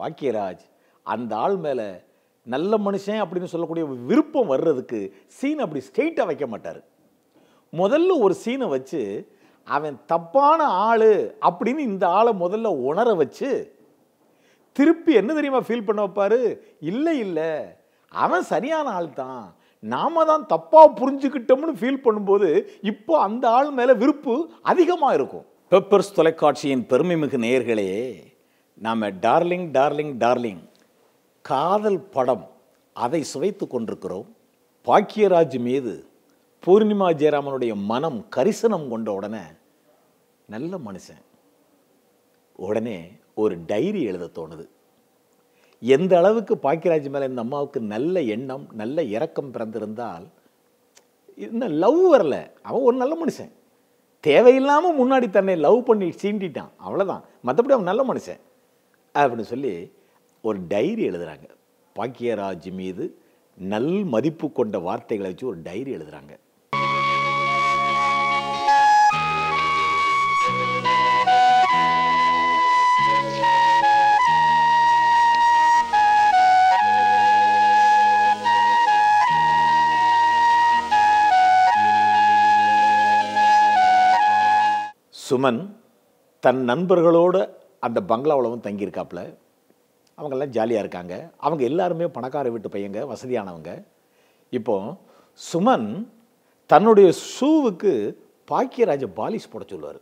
பாக்கியராஜ் அந்த ஆள் மேலே நல்ல மனுஷன் அப்படின்னு சொல்லக்கூடிய விருப்பம் வர்றதுக்கு சீன் அப்படி ஸ்ட்ரெயிட்டாக வைக்க மாட்டார் முதல்ல ஒரு சீனை வச்சு அவன் தப்பான ஆள் அப்படின்னு இந்த ஆளை முதல்ல உணர வச்சு திருப்பி என்ன தெரியுமா ஃபீல் பண்ண வைப்பாரு இல்லை இல்லை அவன் சரியான ஆள் தான் நாம தான் தப்பாக புரிஞ்சுக்கிட்டோம்னு ஃபீல் பண்ணும்போது இப்போ அந்த ஆள் மேலே விருப்பு அதிகமாக இருக்கும் பெப்பர்ஸ் தொலைக்காட்சியின் பெருமைமிகு நேயர்களே நாம் டார்லிங் டார்லிங் டார்லிங் காதல் படம் அதை சுவைத்து கொண்டிருக்கிறோம் பாக்கியராஜ் மீது பூர்ணிமா ஜெயராமனுடைய மனம் கரிசனம் கொண்ட உடனே நல்ல மனுஷன் உடனே ஒரு டைரி எழுத தோணுது எந்த அளவுக்கு பாக்கியராஜ் மேலே இந்த அம்மாவுக்கு நல்ல எண்ணம் நல்ல இரக்கம் பிறந்திருந்தால் இன்னும் லவ் வரல அவன் ஒரு நல்ல மனுஷன் தேவையில்லாமல் முன்னாடி தன்னை லவ் பண்ணி சீண்டிட்டான் அவ்வளோதான் மற்றபடி அவன் நல்ல மனுஷன் அப்படின்னு சொல்லி ஒரு டைரி எழுதுறாங்க பாக்கியராஜ் மீது நல் மதிப்பு கொண்ட வார்த்தைகளை வச்சு ஒரு டைரி எழுதுறாங்க சுமன் தன் நண்பர்களோட அந்த பங்களாவில் வந்து தங்கியிருக்காப்புல அவங்கெல்லாம் ஜாலியாக இருக்காங்க அவங்க எல்லாருமே பணக்கார வீட்டு பையங்க வசதியானவங்க இப்போ சுமன் தன்னுடைய ஷூவுக்கு பாக்கியராஜ பாலிஷ் போட சொல்லுவார்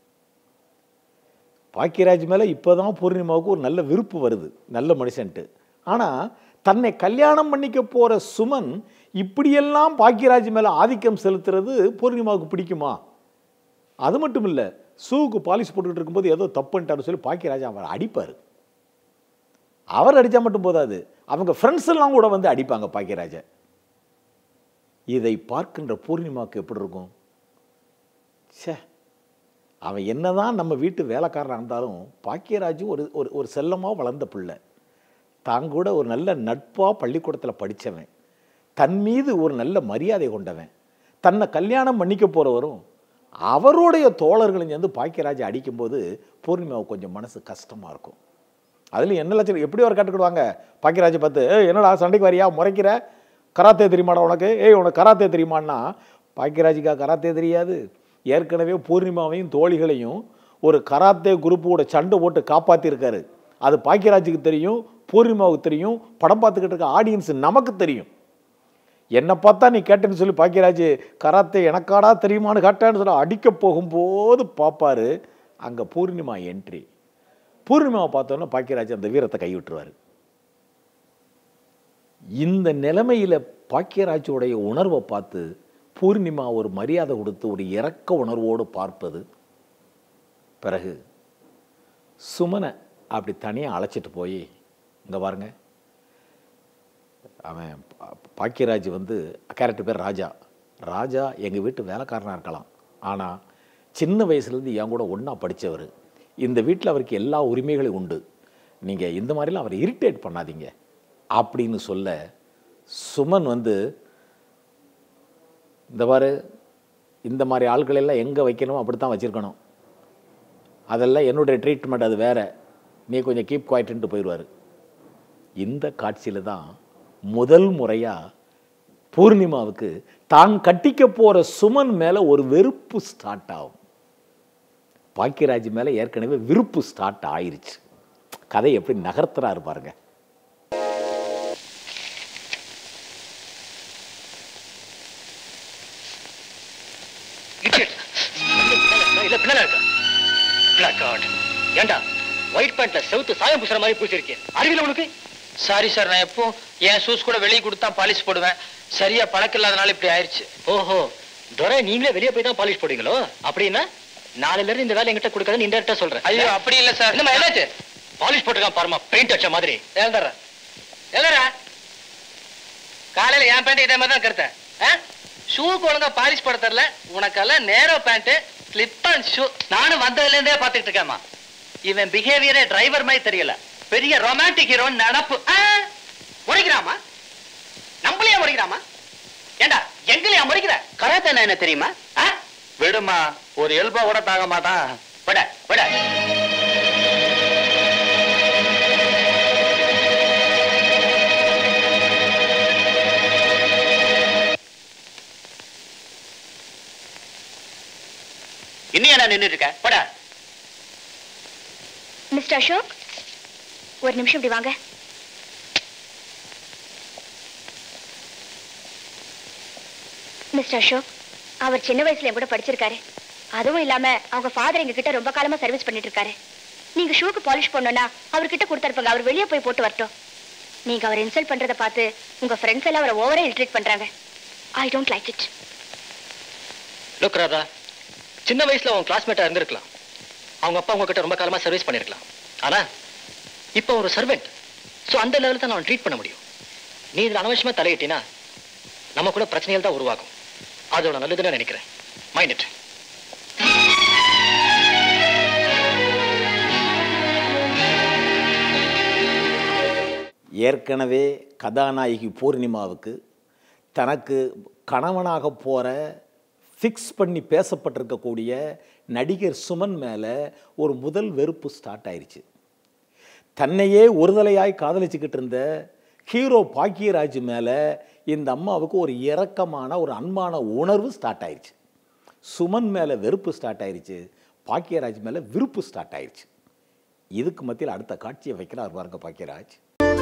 பாக்கியராஜ் மேலே இப்போ தான் பூர்ணிமாவுக்கு ஒரு நல்ல விருப்பு வருது நல்ல மனுஷன்ட்டு ஆனால் தன்னை கல்யாணம் பண்ணிக்க போகிற சுமன் இப்படியெல்லாம் பாக்கியராஜ் மேலே ஆதிக்கம் செலுத்துறது பூர்ணிமாவுக்கு பிடிக்குமா அது மட்டும் இல்லை ஷூவுக்கு பாலிஷ் போட்டுக்கிட்டு இருக்கும்போது ஏதோ தப்புன்ட்டான்னு சொல்லி பாக்கியராஜா அவர் அடிப்பார் அவர் அடித்தா மட்டும் போதாது அவங்க ஃப்ரெண்ட்ஸ் எல்லாம் கூட வந்து அடிப்பாங்க பாக்கியராஜ இதை பார்க்கின்ற பூர்ணிமாவுக்கு எப்படி இருக்கும் ச்சே அவன் என்னதான் நம்ம வீட்டு வேலைக்காரனாக இருந்தாலும் பாக்கியராஜ் ஒரு ஒரு ஒரு செல்லமாக வளர்ந்த பிள்ளை தான் கூட ஒரு நல்ல நட்பாக பள்ளிக்கூடத்தில் படித்தவன் தன் மீது ஒரு நல்ல மரியாதை கொண்டவன் தன்னை கல்யாணம் பண்ணிக்க போகிறவரும் அவருடைய தோழர்களும் சேர்ந்து பாக்கியராஜ் அடிக்கும்போது பூர்ணிமாவுக்கு கொஞ்சம் மனசு கஷ்டமாக இருக்கும் அதுலேயும் என்ன லட்சம் எப்படி ஒரு கட்டுக்கிடுவாங்க பாக்கியராஜை பார்த்து ஏய் என்னடா சண்டைக்கு வரியா முறைக்கிற கராத்தே தெரியுமாடா உனக்கு ஏய் உனக்கு கராத்தே தெரியுமான்னா பாக்கியராஜுக்கா கராத்தே தெரியாது ஏற்கனவே பூர்ணிமாவையும் தோழிகளையும் ஒரு கராத்தே குரூப்போட சண்டை போட்டு காப்பாற்றிருக்காரு அது பாக்கியராஜுக்கு தெரியும் பூர்ணிமாவுக்கு தெரியும் படம் பார்த்துக்கிட்டு இருக்க ஆடியன்ஸ் நமக்கு தெரியும் என்னை பார்த்தா நீ கேட்டேன்னு சொல்லி பாக்கியராஜ் கராத்தே எனக்காடா தெரியுமான்னு கேட்டேன்னு சொல்லி அடிக்க போகும்போது பார்ப்பாரு அங்கே பூர்ணிமா என்ட்ரி பூர்ணிமாவை பார்த்தோன்னா பாக்கியராஜ் அந்த வீரத்தை கைவிட்டுருவார் இந்த நிலைமையில் பாக்கியராஜோடைய உணர்வை பார்த்து பூர்ணிமா ஒரு மரியாதை கொடுத்து ஒரு இரக்க உணர்வோடு பார்ப்பது பிறகு சுமனை அப்படி தனியாக அழைச்சிட்டு போய் இங்கே பாருங்க அவன் பா- பாக்கியராஜ் வந்து கேரக்டர் பேர் ராஜா ராஜா எங்கள் வீட்டு வேலைக்காரனாக இருக்கலாம் ஆனால் சின்ன வயசுலேருந்து என் கூட ஒன்றா படித்தவர் இந்த வீட்டில் அவருக்கு எல்லா உரிமைகளும் உண்டு நீங்கள் இந்த மாதிரிலாம் அவரை இரிட்டேட் பண்ணாதீங்க அப்படின்னு சொல்ல சுமன் வந்து இந்த பாரு இந்த மாதிரி ஆட்கள் எல்லாம் எங்கே வைக்கணுமோ அப்படி தான் வச்சுருக்கணும் அதெல்லாம் என்னுடைய ட்ரீட்மெண்ட் அது வேற நீ கொஞ்சம் கீப் குவாய்ட்டுன்ட்டு போயிடுவார் இந்த காட்சியில் தான் முதல் முறையாக பூர்ணிமாவுக்கு தான் கட்டிக்க போகிற சுமன் மேலே ஒரு வெறுப்பு ஸ்டார்ட் ஆகும் பாக்கியராஜ் மேலே ஏற்கனவே விருப்பு ஸ்டார்ட் ஆயிருச்சு கதை எப்படி நகர்த்துறாரு பாருங்க இல்ல பின்னால இருக்க பிளாக் கார்டு ஏண்டா ஒயிட் பேண்ட்ல செவுத்து சாயம் பூசுற மாதிரி பூசிருக்கேன் அறிவில உனக்கு சாரி சார் நான் எப்போ என் ஷூஸ் கூட வெளியே கொடுத்தா பாலிஷ் போடுவேன் சரியா பழக்கம் இல்லாதனால இப்படி ஆயிடுச்சு ஓஹோ துரை நீங்களே வெளியே போய் தான் பாலிஷ் போடுவீங்களோ அப்படின்னா நாளையில இருந்து இந்த வேலை என்கிட்ட கொடுக்காதுன்னு இன்டெரக்டா சொல்றேன் ஐயோ அப்படி இல்ல சார் என்னம்மா என்னாச்சு பாலிஷ் போட்டுருக்கான் பாருமா பெயிண்ட் அடிச்ச மாதிரி எழுந்துற எழுதுற காலையில என் பேண்ட் இதே மாதிரி தான் கருத்தேன் ஷூக்கு ஒழுங்கா பாலிஷ் போட தெரியல உனக்கெல்லாம் நேரோ பேண்ட் ஸ்லிப் அண்ட் ஷூ நானும் வந்ததுல இருந்தே பாத்துக்கிட்டு இருக்கேம்மா இவன் பிஹேவியரே டிரைவர் மாதிரி தெரியல பெரிய ரொமான்டிக் ஹீரோ நினப்பு ஆ, முறைக்கிறாமா நம்மளையா முறைக்கிறாமா ஏண்டா எங்களையா முறைக்கிற கராத்தே என்ன தெரியுமா ஆ? விடுமா ஒரு எல்பா கூட தாங்க மாட்டான் விட விட இன்னும் என்ன நின்னுட்டு இருக்க போடா மிஸ்டர் அசோக் ஒரு நிமிஷம் இப்படி வாங்க மிஸ்டர் அசோக் அவர் சின்ன வயசுல என் கூட படிச்சிருக்காரு அதுவும் இல்லாம அவங்க ஃபாதர் எங்க கிட்ட ரொம்ப காலமா சர்வீஸ் பண்ணிட்டு இருக்காரு நீங்க ஷூக்கு பாலிஷ் பண்ணணும்னா அவர்கிட்ட கொடுத்துருப்பாங்க அவர் வெளியே போய் போட்டு வரட்டும் நீங்க அவர் இன்சல்ட் பண்றத பார்த்து உங்க ஃப்ரெண்ட்ஸ் எல்லாம் அவரை ஓவரா இல்ட்ரீட் பண்றாங்க I don't like it look Radha சின்ன வயசுல உன் கிளாஸ்மேட்டா இருந்திருக்கலாம் அவங்க அப்பா உங்ககிட்ட ரொம்ப காலமா சர்வீஸ் பண்ணிருக்கலாம் ஆனா இப்போ ஒரு சர்வெண்ட் ஸோ அந்த லெவலில் தான் நான் ட்ரீட் பண்ண முடியும் நீ இதில் அனவசியமா தலையிட்டினா நம்ம கூட பிரச்சனைகள் தான் உருவாகும் அதோட நல்லதுன்னு நினைக்கிறேன் மைண்ட் இட் ஏற்கனவே கதாநாயகி பூர்ணிமாவுக்கு தனக்கு கணவனாக போகிற ஃபிக்ஸ் பண்ணி பேசப்பட்டிருக்கக்கூடிய நடிகர் சுமன் மேலே ஒரு முதல் வெறுப்பு ஸ்டார்ட் ஆயிருச்சு தன்னையே ஒருதலையாய் காதலிச்சுக்கிட்டு இருந்த ஹீரோ பாக்கியராஜ் மேலே இந்த அம்மாவுக்கு ஒரு இரக்கமான ஒரு அன்பான உணர்வு ஸ்டார்ட் ஆயிருச்சு சுமன் மேலே வெறுப்பு ஸ்டார்ட் ஆயிருச்சு பாக்கியராஜ் மேலே விருப்பு ஸ்டார்ட் ஆயிருச்சு இதுக்கு மத்தியில் அடுத்த காட்சியை வைக்கிறார் பாருங்க பாக்கியராஜ்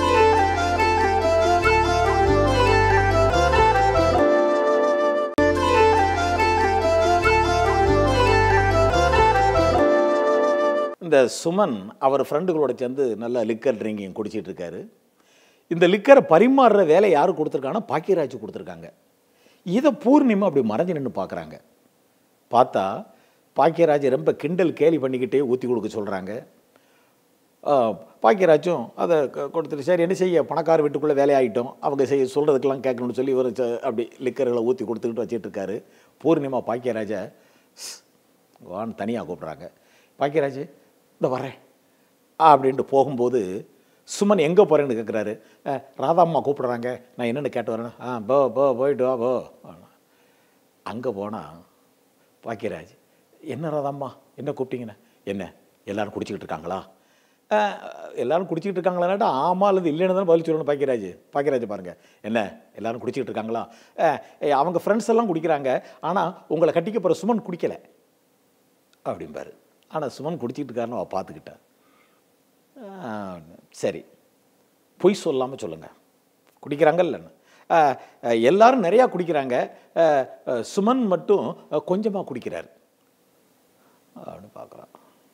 இந்த சுமன் அவர் ஃப்ரெண்டுகளோட சேர்ந்து நல்லா லிக்கர் ட்ரிங்கிங் குடிச்சிட்டு இருக்காரு இந்த லிக்கரை பரிமாறுற வேலை யார் கொடுத்துருக்காங்கன்னா பாக்கியராஜ் கொடுத்துருக்காங்க இதை பூர்ணிமா அப்படி மறைஞ்சு நின்று பார்க்குறாங்க பார்த்தா பாக்கியராஜ் ரொம்ப கிண்டல் கேலி பண்ணிக்கிட்டே ஊற்றி கொடுக்க சொல்கிறாங்க பாக்கியராஜும் அதை க- கொடுத்துட்டு சரி என்ன செய்ய பணக்கார வீட்டுக்குள்ளே வேலையாயிட்டோம் அவங்க செய்ய சொல்கிறதுக்கெல்லாம் கேட்கணும்னு சொல்லி இவர் ச- அப்படி லிக்கர்களை ஊற்றி கொடுத்துக்கிட்டு வச்சிட்டு இருக்காரு பூர்ணிமா பாக்கியராஜை "ஸ், வான்னு தனியாக கூப்பிட்றாங்க பாக்கியராஜ் இந்த வரேன் அப்படின்ட்டு போகும்போது சுமன் எங்கே போகிறேன்னு கேட்குறாரு ராதாம்மா கூப்பிடுறாங்க நான் என்னென்னு கேட்டு வரேன் ஆ போ போ போயிட்டு வா போ அங்கே போனால் பாக்கியராஜ் என்ன ராதாம்மா என்ன கூப்பிட்டீங்கண்ணே என்ன எல்லாரும் குடிச்சிக்கிட்டு இருக்காங்களா அஹ், எல்லாரும் குடிச்சிக்கிட்டு இருக்காங்களான்னாட்டா ஆமா அல்லது இல்லைன்னு தான் பதில் சொல்லணும் பாக்கியராஜ் பாக்கியராஜ் பாருங்க என்ன எல்லாரும் குடிச்சிக்கிட்டு இருக்காங்களா அஹ், ஏய், அவங்க ஃப்ரெண்ட்ஸ் எல்லாம் குடிக்கிறாங்க ஆனால் உங்களை கட்டிக்க போகிற சுமன் குடிக்கலை அப்படிம்பாரு ஆனால் சுமன் குடிச்சிட்டு இருக்காருன்னு அவள் பார்த்துக்கிட்டா ஆஹ், சரி பொய் சொல்லாமல் சொல்லுங்கள் குடிக்கிறாங்கல்ல ஆஹ், ஆஹ், எல்லாரும் நிறையா குடிக்கிறாங்க ஆஹ், ஆஹ், சுமன் மட்டும் கொஞ்சமாக குடிக்கிறார் அப்படின்னு பார்க்குறான்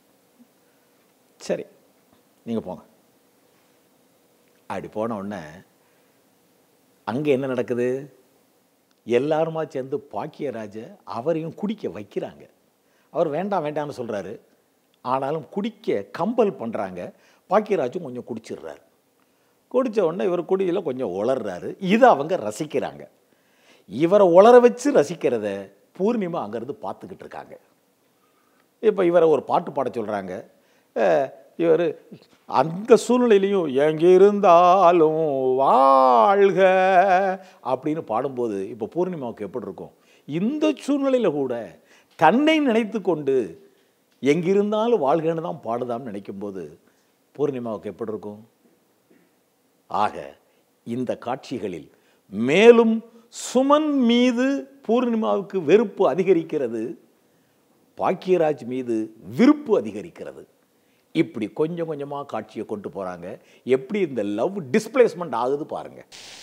சரி நீங்கள் போங்க அப்படி போன உடனே அங்கே என்ன நடக்குது எல்லாருமா சேர்ந்து பாக்கியராஜ அவரையும் குடிக்க வைக்கிறாங்க அவர் வேண்டாம் வேண்டாம்னு சொல்கிறாரு ஆனாலும் குடிக்க கம்பல் பண்ணுறாங்க பாக்கியராஜும் கொஞ்சம் குடிச்சிடுறாரு குடித்த உடனே இவர் குடியில் கொஞ்சம் உளர்றாரு இதை அவங்க ரசிக்கிறாங்க இவரை உளர வச்சு ரசிக்கிறத பூர்ணிமா அங்கேருந்து பார்த்துக்கிட்டு இருக்காங்க இப்போ இவரை ஒரு பாட்டு பாட சொல்கிறாங்க இவர் அந்த சூழ்நிலையிலையும் எங்கே இருந்தாலும் வாழ்க அப்படின்னு பாடும்போது இப்போ பூர்ணிமாவுக்கு எப்படி இருக்கும் இந்த சூழ்நிலையில் கூட தன்னை நினைத்து கொண்டு எங்கிருந்தாலும் வாழ்கன்னு தான் பாடுதான்னு நினைக்கும்போது பூர்ணிமாவுக்கு எப்படி இருக்கும் ஆக இந்த காட்சிகளில் மேலும் சுமன் மீது பூர்ணிமாவுக்கு வெறுப்பு அதிகரிக்கிறது பாக்கியராஜ் மீது விருப்பு அதிகரிக்கிறது இப்படி கொஞ்சம் கொஞ்சமாக காட்சியை கொண்டு போகிறாங்க எப்படி இந்த லவ் டிஸ்பிளேஸ்மெண்ட் ஆகுது பாருங்க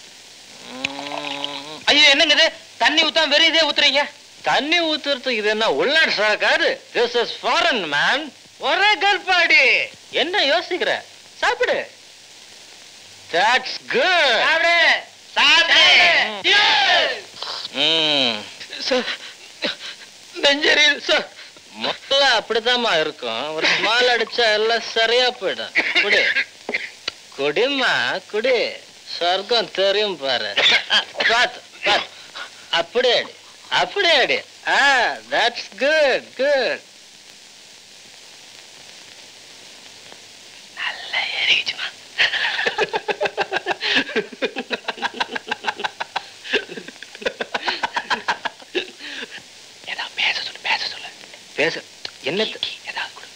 ஐயோ என்னங்க இது தண்ணி ஊத்தாம வெறும் இதே ஊத்துறீங்க தண்ணி ஊத்துறதுக்கு இது என்ன உள்நாடு சரக்காரு திஸ் இஸ் ஃபாரின் மேன் ஒரே கல்பாடி என்ன யோசிக்கிற சாப்பிடு தட்ஸ் குட் சாப்பிடு சாப்பிடு சார் நெஞ்சரியில் சார் முதல்ல அப்படித்தாம்மா இருக்கும் ஒரு ஸ்மால் அடிச்சா எல்லாம் சரியா போயிடும் குடி குடிமா குடி சொர்க்கம் தெரியும் பாரு பாத்து பாத்து அப்படி அடி அப்படி அடி ஆ தட்ஸ் குட் குட் நல்லா ஏறிச்சுமா ஏதாவது பேச சொல்லு பேச சொல்லு பேச என்ன ஏதாவது கொடு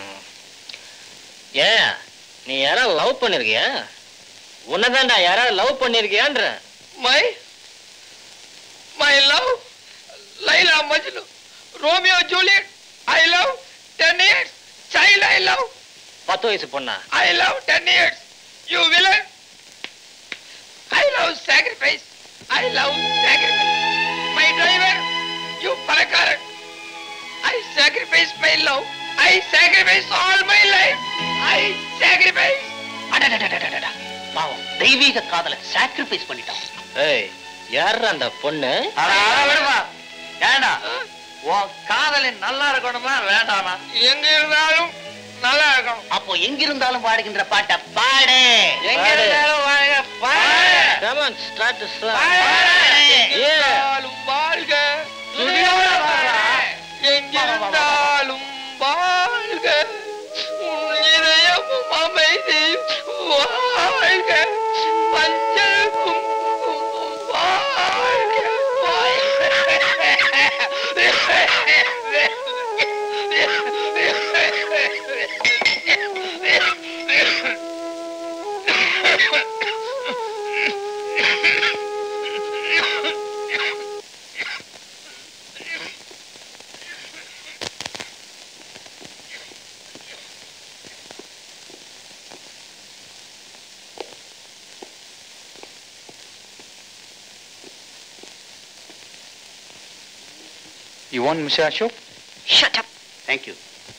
ஏன் நீ யாராவது லவ் பண்ணிருக்கியா உன்னதான்டா யாராவது லவ் பண்ணிருக்கியான்ற my my love Laila Majnu Romeo Juliet I love 10 years. Child I love. பத்து வயசு பொண்ணா I love 10 years. You villain. I love sacrifice. I love sacrifice. My driver, you palakaran. I sacrifice my love. I sacrifice all my life. I sacrifice. அடடடடடடடா. பாவம் தெய்வீக காதலை sacrifice பண்ணிட்டான் ஏய் யார் அந்த பொண்ணு அட, அட, விடுப்பா. ஏண்டா உன் காதலின் நல்லா இருக்கணுமா வேண்டாமா எங்க இருந்தாலும் நல்லா இருக்கணும் அப்போ எங்கிருந்தாலும் பாடுகின்ற பாட்டை பாடு எங்க இருந்தாலும் வாழ்க பாடு. Come on, start the song. எங்கிருந்தாலும் வாழ்க துடியோட பாடுறா. எங்கிருந்தாலும் வாழ்க உன் இதயமும் அமைதியும் வாழ்க மஞ்சள் குங்குமம் வாழ்க You want Mr. Ashok? Shut up. Thank you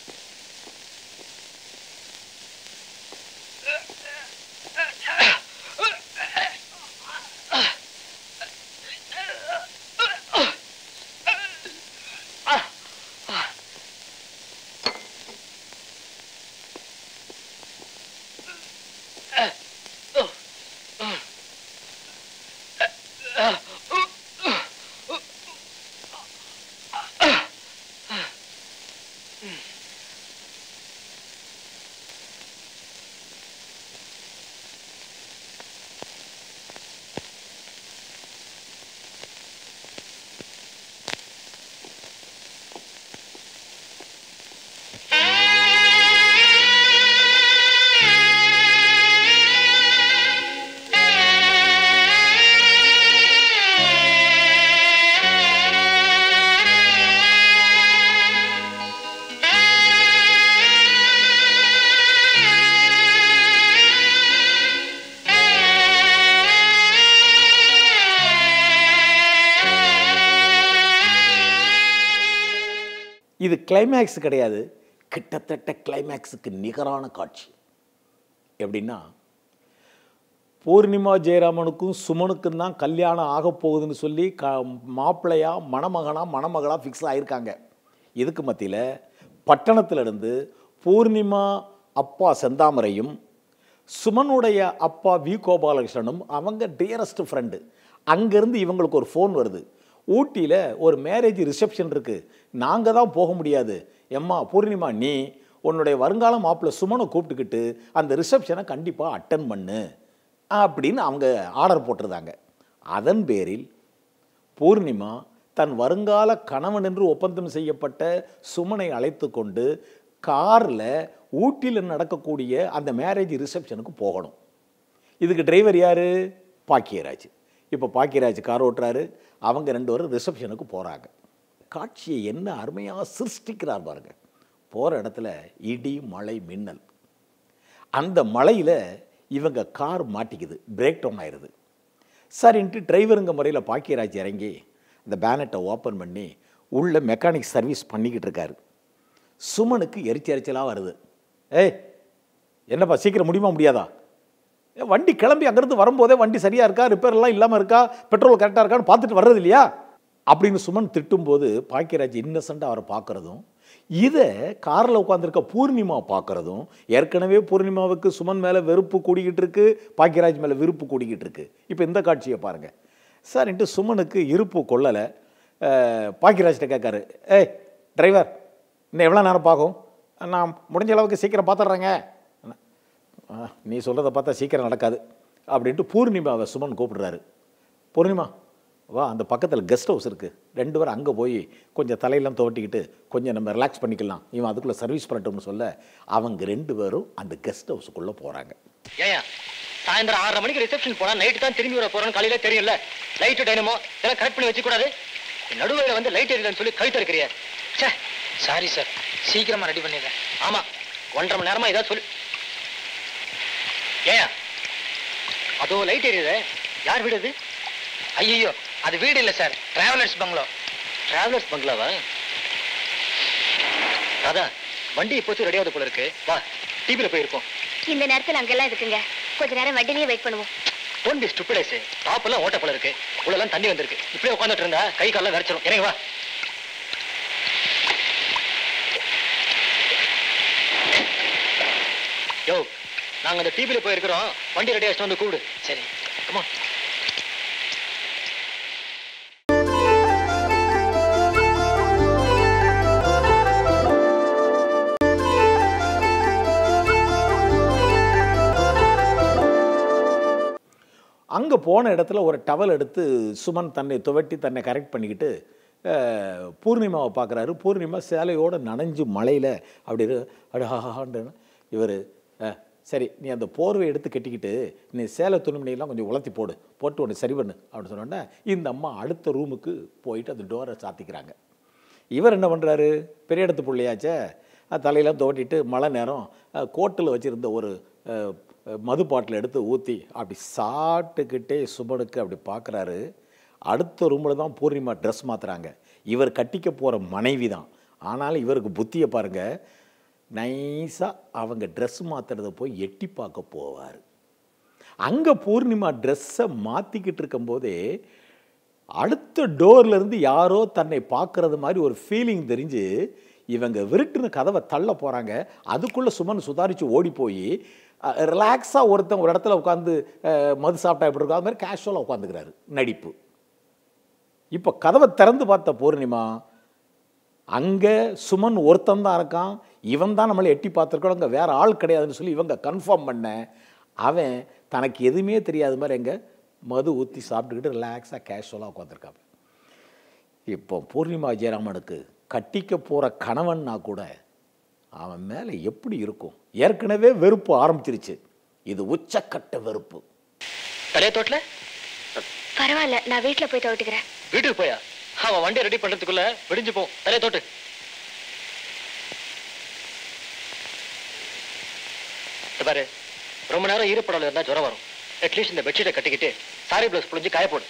இது கிளைமேக்ஸ் கிடையாது கிட்டத்தட்ட கிளைமேக்ஸுக்கு நிகரான காட்சி எப்படின்னா பூர்ணிமா ஜெயராமனுக்கும் சுமனுக்கும் தான் கல்யாணம் ஆக போகுதுன்னு சொல்லி க மாப்பிள்ளையா மணமகனா மணமகளா ஃபிக்ஸ் ஆயிருக்காங்க இதுக்கு மத்தியில் பட்டணத்துல இருந்து பூர்ணிமா அப்பா செந்தாமரையும் சுமனுடைய அப்பா வி கோபாலகிருஷ்ணனும் அவங்க டியரஸ்ட் ஃப்ரெண்டு அங்கேருந்து இவங்களுக்கு ஒரு ஃபோன் வருது ஊட்டியில் ஒரு மேரேஜ் ரிசப்ஷன் இருக்குது நாங்கள் தான் போக முடியாது எம்மா பூர்ணிமா நீ உன்னுடைய வருங்கால மாப்பிள்ளை சுமனை கூப்பிட்டுக்கிட்டு அந்த ரிசப்ஷனை கண்டிப்பாக அட்டன் பண்ணு அப்படின்னு அவங்க ஆர்டர் போட்டிருந்தாங்க அதன் பேரில் பூர்ணிமா தன் வருங்கால கணவன் என்று ஒப்பந்தம் செய்யப்பட்ட சுமனை அழைத்து கொண்டு காரில் ஊட்டியில் நடக்கக்கூடிய அந்த மேரேஜ் ரிசப்ஷனுக்கு போகணும் இதுக்கு டிரைவர் யார் பாக்கியராஜ் இப்போ பாக்கியராஜ் கார் ஓட்டுறாரு அவங்க ரெண்டு பேரும் ரிசப்ஷனுக்கு போகிறாங்க காட்சியை என்ன அருமையாக சிருஷ்டிக்கிறார் பாருங்க போகிற இடத்துல இடி மழை மின்னல் அந்த மழையில் இவங்க கார் மாட்டிக்குது பிரேக் டவுன் ஆயிடுது சரின்ட்டு டிரைவருங்க முறையில் பாக்கியராஜ் இறங்கி இந்த பேனட்டை ஓப்பன் பண்ணி உள்ள மெக்கானிக் சர்வீஸ் பண்ணிக்கிட்டு இருக்காரு சுமனுக்கு எரிச்ச எரிச்சலாக வருது ஏய் என்னப்பா சீக்கிரம் முடியுமா முடியாதா ஏ, வண்டி கிளம்பி அங்கேருந்து வரும்போதே வண்டி சரியாக இருக்கா ரிப்பேர்லாம் இல்லாமல் இருக்கா பெட்ரோல் கரெக்டாக இருக்கான்னு பார்த்துட்டு வர்றது இல்லையா அப்படின்னு சுமன் திட்டும்போது பாக்கியராஜ் இன்னசென்ட்டாக அவரை பார்க்குறதும் இதை காரில் உட்காந்துருக்க பூர்ணிமா பார்க்குறதும் ஏற்கனவே பூர்ணிமாவுக்கு சுமன் மேலே வெறுப்பு கூடிக்கிட்டு இருக்கு பாக்கியராஜ் மேலே விருப்பு கூடிக்கிட்டு இருக்கு இப்போ இந்த காட்சியை பாருங்கள் சார்ன்ட்டு சுமனுக்கு இருப்பு கொள்ளலை பாக்கியராஜ்கிட்ட கேட்காரு ஏய் டிரைவர் இன்னும் எவ்வளோ நேரம் பார்க்கும் நான் முடிஞ்ச அளவுக்கு சீக்கிரம் பார்த்துட்றேங்க ஆ, நீ சொல்கிறத பார்த்தா சீக்கிரம் நடக்காது அப்படின்ட்டு பூர்ணிமாவை சுமன் கூப்பிடுறாரு பூர்ணிமா வா அந்த பக்கத்தில் கெஸ்ட் ஹவுஸ் இருக்குது ரெண்டு பேரும் அங்கே போய் கொஞ்சம் தலையெல்லாம் துவட்டிக்கிட்டு கொஞ்சம் நம்ம ரிலாக்ஸ் பண்ணிக்கலாம் இவன் அதுக்குள்ளே சர்வீஸ் பண்ணட்டும்னு சொல்ல அவங்க ரெண்டு பேரும் அந்த கெஸ்ட் ஹவுஸுக்குள்ளே போகிறாங்க ஏயா சாயந்தரம் ஆறரை மணிக்கு ரிசப்ஷன் போனா நைட்டு தான் திரும்பி வர போறோம்னு காலையில தெரியும்ல லைட் டைனமோ இதெல்லாம் கரெக்ட் பண்ணி வச்சுக்க கூடாது நடுவில் வந்து லைட் எரியலன்னு சொல்லி கழுத்து இருக்கிறியா ச்சே சாரி சார் சீக்கிரமா ரெடி பண்ணிடுறேன் ஆமா ஒன்றரை மணி நேரமா ஏதாவது சொல்லு ஏன் அதோ லைட் எரியுதே யார் வீடு அது ஐயோ அது வீடு இல்ல சார் டிராவலர்ஸ் பங்களோ டிராவலர்ஸ் பங்களாவா ராதா வண்டி இப்போச்சு ரெடியாவது போல இருக்கு வா டிவில போயிருக்கோம் இந்த நேரத்துல அங்கெல்லாம் இருக்குங்க கொஞ்ச நேரம் வண்டிலேயே வெயிட் பண்ணுவோம் டோன்ட் பி ஸ்டூபிடைஸ் டாப் எல்லாம் ஓட்ட போல இருக்கு உள்ளெல்லாம் தண்ணி வந்திருக்கு இப்படியே உட்காந்துட்டு இருந்தா கை கால்லாம் விரைச்சிரும் இறங்கி வா யோ நாங்க அந்த டிவில போயிருக்கிறோம் வண்டி ரெடி ஆச்சு வந்து கூப்பிடு சரி கமா அங்கே போன இடத்துல ஒரு டவல் எடுத்து சுமன் தன்னை துவட்டி தன்னை கரெக்ட் பண்ணிக்கிட்டு அஹ், பூர்ணிமாவை பார்க்குறாரு பூர்ணிமா சேலையோட நனைஞ்சு மழையில் அப்படி அடாண்டு இவர் சரி நீ அந்த போர்வை எடுத்து கட்டிக்கிட்டு நீ சேலை துணிமணியெல்லாம் கொஞ்சம் உலர்த்தி போடு போட்டு ஒன்று சரி பண்ணு அப்படின்னு சொன்னோன்னே இந்த அம்மா அடுத்த ரூமுக்கு போயிட்டு அந்த டோரை சாத்திக்கிறாங்க இவர் என்ன பண்ணுறாரு பெரிய இடத்து பிள்ளையாச்சே அஹ் தலையெல்லாம் துவட்டிட்டு மழை நேரம் கோட்டில் வச்சுருந்த ஒரு அஹ், மது பாட்டில் எடுத்து ஊற்றி அப்படி சாப்பிட்டுக்கிட்டே சுமனுக்கு அப்படி பார்க்குறாரு அடுத்த ரூமில் தான் பூர்ணிமா ட்ரெஸ் மாற்றுறாங்க இவர் கட்டிக்க போகிற மனைவி தான் ஆனாலும் இவருக்கு புத்தியை பாருங்கள் நைஸாக அவங்க ட்ரெஸ் மாற்றுறத போய் எட்டி பார்க்க போவார் அங்கே பூர்ணிமா ட்ரெஸ்ஸை மாற்றிக்கிட்டு இருக்கும்போதே அடுத்த டோர்ல இருந்து யாரோ தன்னை பார்க்கறது மாதிரி ஒரு ஃபீலிங் தெரிஞ்சு இவங்க விருட்டுன்னு கதவை தள்ள போகிறாங்க அதுக்குள்ளே சுமன் சுதாரித்து ஓடி போய் ரிலாக்ஸாக ஒருத்தன் ஒரு இடத்துல உட்காந்து மது சாப்பிட்டா எப்படி இருக்கும் அது மாதிரி கேஷுவலாக உட்காந்துக்கிறாரு நடிப்பு இப்போ கதவை திறந்து பார்த்த பூர்ணிமா அங்கே சுமன் ஒருத்தன் தான் இருக்கான் இவன் தான் நம்மளை எட்டி பார்த்துருக்கோம் அங்கே வேற ஆள் கிடையாதுன்னு சொல்லி இவங்க கன்ஃபார்ம் பண்ண அவன் தனக்கு எதுவுமே தெரியாத மாதிரி எங்கே மது ஊற்றி சாப்பிட்டுக்கிட்டு ரிலாக்ஸாக கேஷுவலாக உட்காந்துருக்காங்க இப்போ பூர்ணிமா ஜெயராமனுக்கு கட்டிக்க போகிற கணவன்னா கூட அவன் மேலே எப்படி இருக்கும் ஏற்கனவே வெறுப்பு ஆரம்பிச்சிருச்சு இது உச்சக்கட்ட வெறுப்பு தலைய தோட்டல பரவாயில்ல நான் வீட்டுல போய் துவட்டுக்கிறேன் வீட்டுக்கு போயா அவன் வண்டி ரெடி பண்றதுக்குள்ள விடிஞ்சு போ தலைய தோட்டு இத பாரு ரொம்ப நேரம் ஈரப்படல இருந்தா ஜுரம் வரும் அட்லீஸ்ட் இந்த பெட்ஷீட்டை கட்டிக்கிட்டு சாரி பிளஸ் புழிஞ்சு காய போடு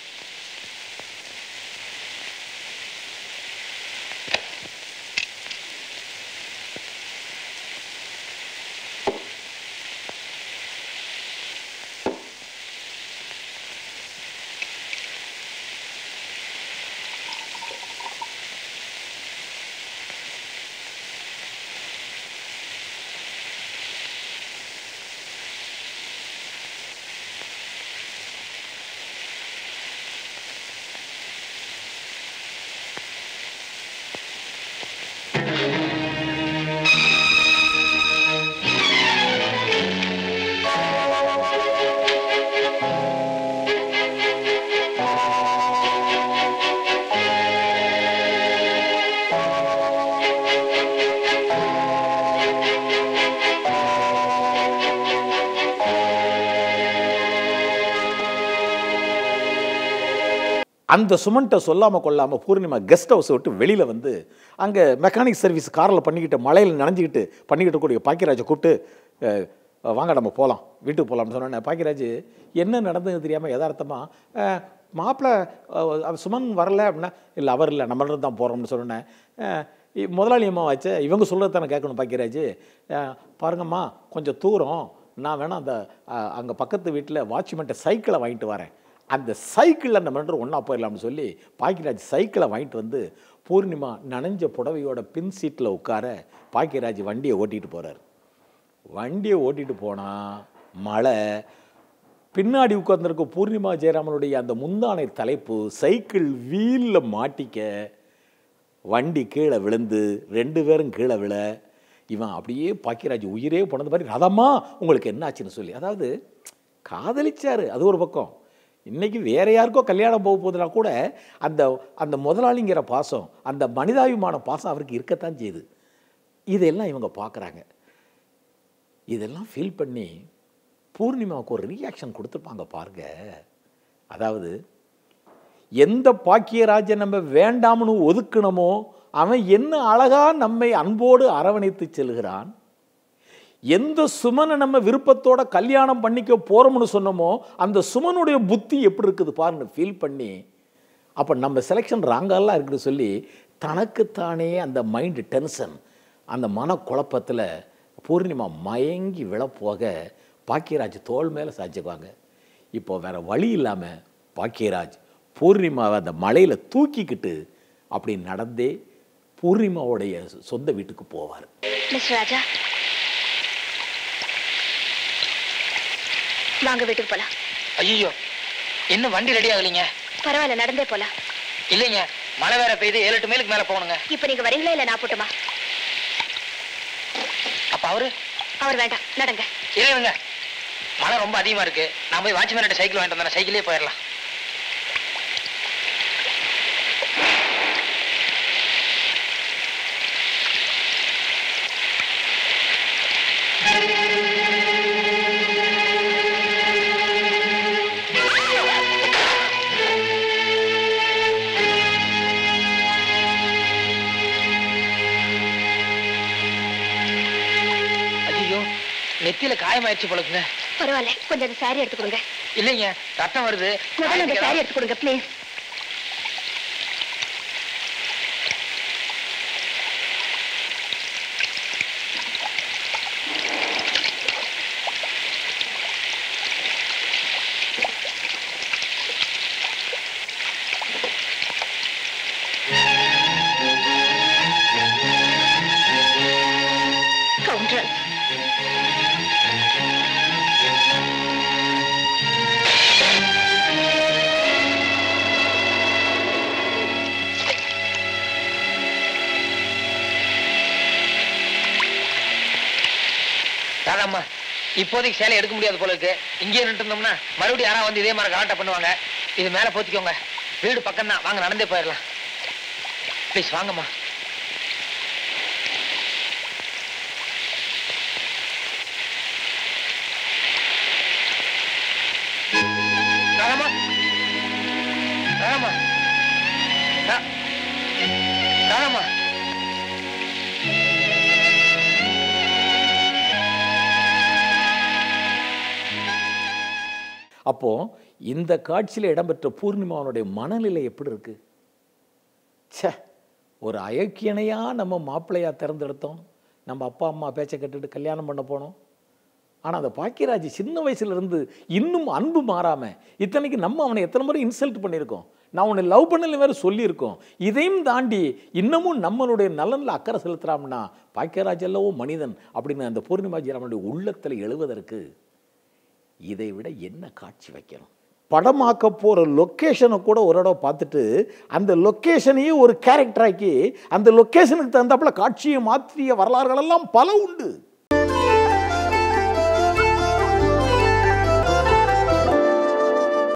அந்த சுமன்ட்டை சொல்லாமல் கொள்ளாமல் பூர்ணிமா கெஸ்ட் ஹவுஸை விட்டு வெளியில் வந்து அங்கே மெக்கானிக் சர்வீஸ் காரில் பண்ணிக்கிட்டு மழையில் நனைஞ்சிக்கிட்டு பண்ணிக்கிட்டு கூடிய பாக்கியராஜை கூப்பிட்டு அஹ், வாங்க நம்ம போகலாம் வீட்டுக்கு போகலாம்னு சொன்னோன்னே பாக்கியராஜ் என்ன நடந்தது தெரியாமல் யதார்த்தமாக மாப்பிள்ளை அஹ், சுமன் வரல அப்படின்னா இல்லை அவர் இல்லை நம்மள தான் போகிறோம்னு சொன்னோன்னே அஹ், இ- முதலாளி அம்மா வச்ச இவங்க சொல்கிறது தானே கேட்கணும் பாக்கியராஜ் அஹ், பாருங்கம்மா கொஞ்சம் தூரம் நான் வேணா அந்த அங்கே பக்கத்து வீட்டில் வாட்ச்மேன்ட்ட சைக்கிளை வாங்கிட்டு வரேன் அந்த சைக்கிளில் நம்ம ரெண்டு ஒன்றா போயிடலாம்னு சொல்லி பாக்கியராஜ் சைக்கிளை வாங்கிட்டு வந்து பூர்ணிமா நனைஞ்ச புடவையோட பின் சீட்டில் உட்கார பாக்கியராஜ் வண்டியை ஓட்டிகிட்டு போகிறார் வண்டியை ஓட்டிகிட்டு போனால் மழை பின்னாடி உட்கார்ந்திருக்க பூர்ணிமா ஜெயராமனுடைய அந்த முந்தானை தலைப்பு சைக்கிள் வீலில் மாட்டிக்க வண்டி கீழே விழுந்து ரெண்டு பேரும் கீழே விழ இவன் அப்படியே பாக்கியராஜ் உயிரே போனது மாதிரி ரதமா உங்களுக்கு என்னாச்சுன்னு சொல்லி அதாவது காதலிச்சாரு அது ஒரு பக்கம் இன்னைக்கு வேற யாருக்கோ கல்யாணம் போக போகுதுன்னா கூட அந்த அந்த முதலாளிங்கிற பாசம் அந்த மனிதாபிமான பாசம் அவருக்கு இருக்கத்தான் செய்யுது இதெல்லாம் இவங்க பார்க்குறாங்க இதெல்லாம் ஃபீல் பண்ணி பூர்ணிமாவுக்கு ஒரு ரியாக்ஷன் கொடுத்துருப்பாங்க பாருங்க அதாவது எந்த பாக்கியராஜை நம்ம வேண்டாம்னு ஒதுக்கணுமோ அவன் என்ன அழகா நம்மை அன்போடு அரவணைத்து செல்கிறான் எந்த சுமனை நம்ம விருப்பத்தோட கல்யாணம் பண்ணிக்க போறோம்னு சொன்னோமோ அந்த சுமனுடைய புத்தி எப்படி இருக்குது பாருங்க ஃபீல் பண்ணி அப்போ நம்ம செலெக்ஷன் ராங்கெல்லாம் இருக்குன்னு சொல்லி தனக்குத்தானே அந்த மைண்டு டென்ஷன் அந்த மனக்குழப்பத்தில் பூர்ணிமா மயங்கி விழப்போக பாக்கியராஜ் தோள் மேலே சாய்ச்சிக்குவாங்க இப்போ வேற வழி இல்லாமல் பாக்கியராஜ் பூர்ணிமாவை அந்த மலையில் தூக்கிக்கிட்டு அப்படி நடந்தே பூர்ணிமாவுடைய சொந்த வீட்டுக்கு போவார் மிஸ்டர் ராஜா வாங்க வீட்டுக்கு போலாம் ஐயோ இன்னும் வண்டி ரெடி ஆகலைங்க பரவாயில்ல நடந்தே போலாம் இல்லைங்க மழை வேற பெய்யுது ஏழு எட்டு மைலுக்கு மேல போகணுங்க இப்ப நீங்க வரீங்களா இல்ல நான் போட்டுமா அப்ப அவரு அவர் வேண்டாம் நடங்க இல்லைங்க மழை ரொம்ப அதிகமா இருக்கு நான் போய் வாட்ச்மேன் சைக்கிள் வாங்கிட்டு வந்தேன் சைக்கிளே போயிடலாம் ஐயோ நெத்தியில காயமாயிடுச்சு போலக்குங்க பரவாயில்ல கொஞ்சம் அந்த சாரி எடுத்து கொடுங்க இல்லைங்க ரத்தம் வருது முதல்ல அந்த சாரி எடுத்து கொடுங்க ப்ளீஸ் கவுண்டர் ராதாம்மா இப்போதைக்கு சேலை எடுக்க முடியாது போல இருக்கு இங்கே நின்று இருந்தோம்னா மறுபடியும் யாரா வந்து இதே மாதிரி கலாட்டா பண்ணுவாங்க இது மேல போத்திக்கோங்க வீடு பக்கம் தான் வாங்க நடந்தே போயிடலாம் ப்ளீஸ் வாங்கம்மா ராதாம்மா ராதாம்மா ரா- ராதாம்மா அப்போ இந்த காட்சியில் இடம்பெற்ற பூர்ணிமாவனுடைய மனநிலை எப்படி இருக்கு ச்சே ஒரு அயோக்கியனையா நம்ம மாப்பிள்ளையா தேர்ந்தெடுத்தோம் நம்ம அப்பா அம்மா பேச்சை கேட்டுட்டு கல்யாணம் பண்ண போனோம் ஆனால் அந்த பாக்கியராஜ் சின்ன வயசுல இருந்து இன்னும் அன்பு மாறாம இத்தனைக்கு நம்ம அவனை எத்தனை முறை இன்சல்ட் பண்ணியிருக்கோம் நான் உன்னை லவ் பண்ணல வேற சொல்லியிருக்கோம் இதையும் தாண்டி இன்னமும் நம்மளுடைய நலனில் அக்கறை செலுத்துறாம்னா பாக்கியராஜ் அல்லவோ மனிதன் அப்படின்னு அந்த பூர்ணிமாஜி அவனுடைய உள்ளத்தில் எழுவதற்கு இதை விட என்ன காட்சி வைக்கணும் படமாக்க போகிற லொக்கேஷனை கூட ஒரு இடம் பார்த்துட்டு அந்த லொக்கேஷனையே ஒரு கேரக்டராக்கி அந்த லொக்கேஷனுக்கு தகுந்தாப்புல காட்சியை மாற்றிய வரலாறுகளெல்லாம் பல உண்டு